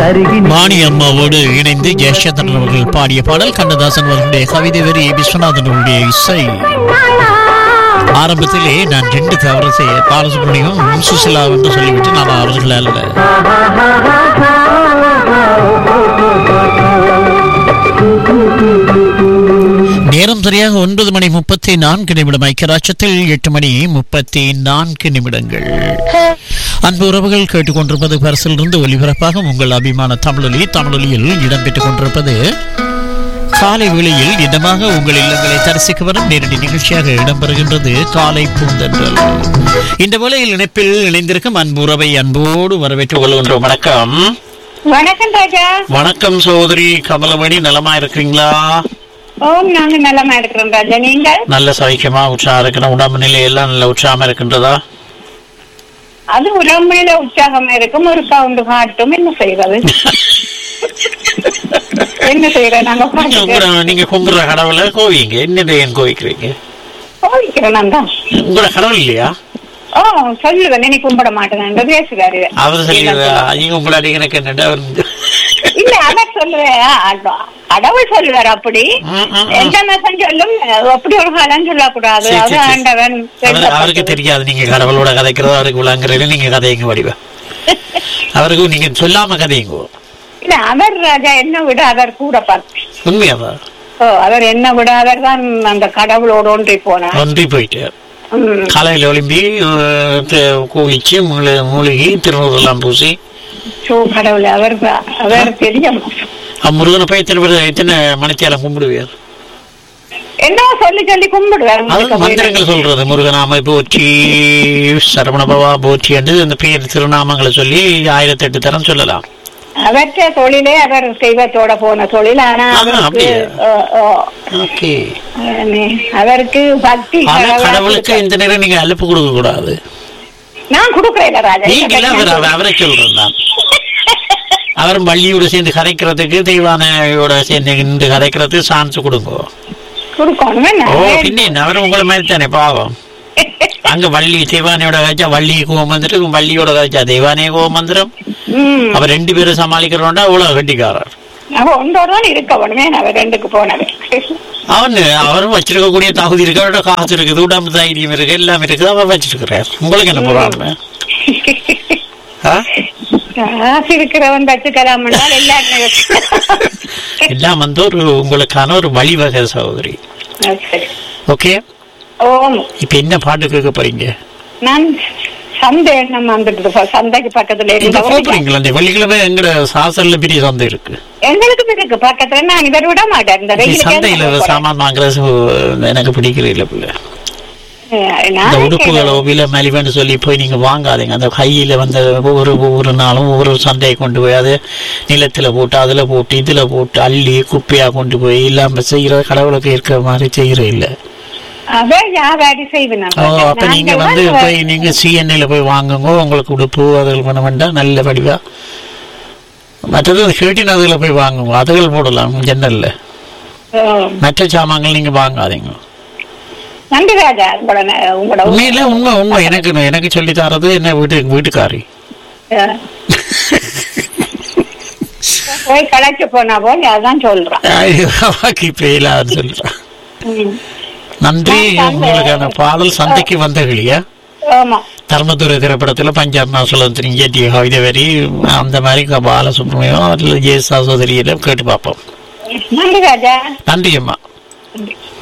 அருகினில் வாணி அம்மாவோடு இணைந்து ஜெயசந்திரன் அவர்கள் பாடிய பாடல் கண்ணதாசன் அவர்களுடைய கவிதை வரி விஸ்வநாதன் அவருடைய இசை ஆரம்பத்திலே நான் ரெண்டு தவறு செய்ய பாலசுப்ரமணியம் சுசிலா என்று சொல்லிவிட்டு நான் அவர்கள் அல்ல நேரம் சரியாக ஒன்பது மணி முப்பத்தி நான்கு நிமிடம் ஐக்கியராட்சத்தில் எட்டு மணி முப்பத்தி நான்கு நிமிடங்கள் அன்பு உறவுகள் கேட்டுக்கொண்டிருப்பது பரிசிலிருந்து ஒலிபரப்பாக உங்கள் அபிமான தமிழொலி தமிழொலியில் இடம்பெற்றுக் கொண்டிருப்பது காலை வேளையில் இதமாக உங்கள் இல்லங்களை தரிசிக்க வரும் நேரடி நிகழ்ச்சியாக இடம்பெறுகின்றது காலை பூந்தன்றல் இந்த வேளையில் இணைப்பில் இணைந்திருக்கும் அன்பு உறவை அன்போடு வரவேற்றுக் கொள்கின்றோம் வணக்கம் வணக்கம் ராஜா வணக்கம் சகோதரி கமலமணி நலமா இருக்கிறீங்களா ஓம் நாங்க நலமா இருக்கிறோம் ராஜா நீங்கள் நல்ல சௌக்கியமா உற்சாகம் இருக்கணும் உடம்பு நிலை எல்லாம் நல்ல உற்சாகமா இருக்கின்றதா அது உடம்புல உற்சாகமா இருக்கும் ஒரு கவுண்டு காட்டும் என்ன செய்வது என்ன செய்யற நாங்க நீங்க பாட்டுக்கு உங்களோட- நீங்க கும்பிடுற கடவுளை கோவிங்க என்ன ஏன் கோவிக்கிறீங்க போய்க்கிறேன் நான் தான் உங்களோட கடவுள் இல்லையா ஓ சொல்லுவேன் நீ கும்பிட மாட்டேன் பேசுறாரு அவர் சொல்லி நீங்க உங்களை எனக்கு என்னடா அவர் இல்ல அவர் சொல்லுவேன் கடவுள் சொல்லுவார் அப்படி ம், ம், ம். எந்த மாசம் சொல்லும் அப்படி ஒரு காலம் சொல்லக்கூடாது சரி, அது சரி, சரி. ஆண்டவன் அவர் அவருக்கு தெரியாது நீங்க கடவுளோட கதைக்கிறதோ அவருக்கு விளங்குறது நீங்க கதைங்க வடிவ அவருக்கு நீங்க சொல்லாம கதைங்க இல்ல அவர் ராஜா என்ன விட அவர் கூட பார்த்து உண்மையாவா ஓ அவர் என்ன விட அவர் தான் அந்த கடவுளோடு ஒன்றி போனார் ஒன்றி போயிட்டு ம். காலையில் ஒளிம்பி அஹ், த- குளிச்சு மூழி- மூழ்கி திருநூறுலாம் பூசி சோ கடவுள் அவர் தான். அவர் தெரியும் அஹ், முருகனை போய் எத்தனை பேர் எத்தனை மணித்தியாலம் கும்பிடுவார் என்ன சொல்லி சொல்லி கும்பிடுவார் அது மந்திரங்கள் சொல்றது முருகநாம போற்றி சரவணபவா போற்றி என்று அந்த பேர் திருநாமங்களை சொல்லி ஆயிரத்தி எட்டு தரம் சொல்லலாம் அவற்ற தொழிலே அவர் தெய்வத்தோட போன தொழில் ஆனா ஆஹா, அவருக்கு அப்படியா? ஓ, ஓ, ஓகே அஹ், அவருக்கு பக்தி ஆனா கடவுளா கடவுளுக்கு கொடுக்க- இந்த நேரம் நீங்க அலுப்பு கொடுக்க கூடாது நான் கொடுக்கறேன் ராஜா நீங்க இல்ல அவர் அவர் அவரை சொல்றேன் நான் அவரும் பள்ளியோட சேர்ந்து கதைக்கிறதுக்கு தெய்வானையோட சேர்ந்து நின்று கதைக்கிறதுக்கு சான்ஸ் கொடுங்க கொடுக்கணும் என்ன? ஓ பின்ன என்ன, அவரும் உங்களை மாதிரி தானே பாவம் அங்க வள்ளி தெய்வானையோட கதைச்சா வள்ளி கோவம் வந்துட்டு வள்ளியோட கதைச்சா தெய்வானே கோவம் வந்துடும் ம். அவர் ரெண்டு பேரும் சமாளிக்கிறோம்டா அவ்வளவு கட்டிக்காரர் அவ ஒன்றோட இருக்க வேணுமே அவர் ரெண்டுக்கு போனவர் அவன் அவரும் வச்சிருக்கக்கூடிய தகுதி இருக்கு அவரோட காசு இருக்குது உடம்பு தைரியம் இருக்கு எல்லாம் இருக்குது அவர் வச்சிருக்கிறார் உங்களுக்கு என்ன போறாங்க காசு இருக்கிறவன் வச்சுக்கலாம் என்றால் எல்லாருமே எல்லாம் வந்து ஒரு உங்களுக்கான ஒரு வழிவகை சகோதரி சரி. ஓகே ஓம் இப்ப என்ன பாட்டு கேட்க போறீங்க நான் சந்தை எண்ணம் வந்துட்டு ப- சந்தைக்கு பக்கத்துல இங்க இருந்தவங்க போறீங்களா இந்த வெள்ளிக்கிழமை எங்கட சாசல்ல பெரிய சந்தை இருக்கு எங்களுக்கு இருக்கு பக்கத்துல நான் இவர் விட மாட்டேன் இந்த இந்த வெயிலுக்கு சந்தையில நான் போறேன். சாமான் வாங்குறது எனக்கு பிடிக்கிறீங்களா பிள்ளை அஹ் இந்த நான் உடுப்புகளோ விலை மலிவுன்னு சொல்லி போய் நீங்க வாங்காதீங்க அந்த கையில வந்து ஒவ்வொரு ஒவ்வொரு நாளும் ஒவ்வொரு சந்தையை கொண்டு போய் அது நிலத்துல போட்டு அதுல போட்டு இதுல போட்டு அள்ளி குப்பையா கொண்டு போய் இல்லாம செய்யற கடவுளுக்கு இருக்கிற மாதிரி செய்யற இல்ல அவர் வியாபாரி செய்வேன் ஓ அப்ப நீங்க வந்து போய் நீங்க சிஎன்ஏல போய் வாங்குங்க உங்களுக்கு உடுப்பு அதுகள் பண்ண வேண்டாம் நல்ல வடிவா மற்றது ஷர்ட்டின் அதுல போய் வாங்குங்க அதுகள் போடலாம் ஜன்னல்ல மற்ற சாமான்கள் நீங்க வாங்காதீங்க நன்றி ராஜா உங்களோட ந- உங்களோட உண்மையில உண்மை உண்மை எனக்கு எனக்கு சொல்லி தரது என்ன வீட்டு வீட்டுக்காரி அஹ். போய் களைச்சு போனா போல் அதான் சொல்றான் அவாக்கு இப்ப இல்லாத சொல்றான் ம். நன்றி உங்களுக்கான பாடல் சந்தைக்கு வந்த கிளியா ஆமா தர்மதுரை திரைப்படத்துல பஞ்சாப் நாசுலம் திரிஞ்சேட்டி கவிதை வரி அந்த மாதிரி பாலசுப்ரமணியம் அதில் ஜெயசா சோதரியில கேட்டு பார்ப்போம் நன்றி ராஜா நன்றி அம்மா நன்றி